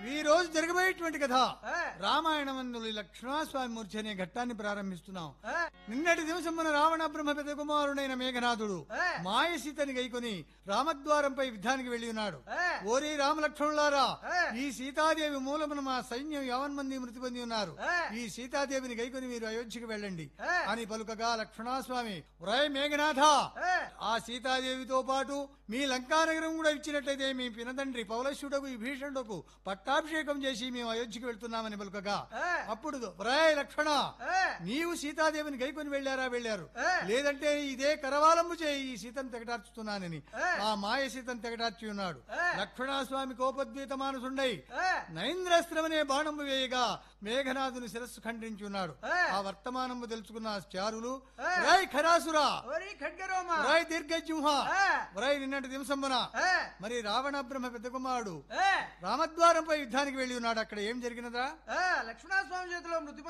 ఈ రోజు జరగబోయేటువంటి కథ ఆ. రామాయణమందులు లక్ష్మణస్వామి మూర్తి అనే ఘట్టాన్ని ప్రారంభిస్తున్నాం ఆ, నిన్నటి దివసం మన రావణ బ్రహ్మ పెద్ద కుమారుడైన మేఘనాథుడు ఆ. మాయ సీతని గైకొని రామద్వారంపై యుద్ధానికి వెళ్లి ఉన్నాడు ఆ. ఓరి రామలక్ష్మణులారా ఆ. ఈ సీతాదేవి మూలమున మా సైన్యం యావన్ మంది మృతి పొంది ఉన్నారు ఆ. ఈ సీతాదేవిని గైకొని మీరు అయోధ్యకు వెళ్ళండి ఆ. అని పలుకగా లక్ష్మణస్వామి వ్రయ మేఘనాథ ఆ, ఆ సీతాదేవితో పాటు మీ లంకానగరం కూడా ఇచ్చినట్లయితే మీ పినతండ్రి పౌలశుడకు విభీషణుడకు పట్టాభిషేకం చేసి మేము అయోధ్యకు వెళ్తున్నామని పలుకగా ఆ. అప్పుడు రాయ్ లక్ష్మణ ఆ, నీవు సీతాదేవిని గైకొని వెళ్ళారా వెళ్ళారు ఆ. లేదంటే ఇదే కరవాలంబు చేయి ఈ సీతను తెగటార్చుతున్నానని ఆ. ఆ మాయ సీతను తెగటార్చి ఉన్నాడు ఆ. లక్ష్మణస్వామి కోపద్వీత మానసుండై ఆ, నైంద్రస్త్రమనే బాణము వేయగా మేఘనాథుని శిరస్సు ఖండించి ఉన్నాడు ఆ. ఆ వర్తమానము తెలుసుకున్న ఆ చారులు ఆ. రాయ్ ఖరాసురా ఓరి ఖడ్గరోమ రాయ్ దీర్ఘజింహ ఆ, రాయ్ నిన్నటి దివసంబన ఆ, మరి రావణ బ్రహ్మ పెద్ద కుమారుడు ఆ, రామద్వారంపై యుద్ధానికి వెళ్ళి ఉన్నాడు అక్కడ ఏం జరిగినదా ఆ, లక్ష్మణస్వామి చేతిలో మృతి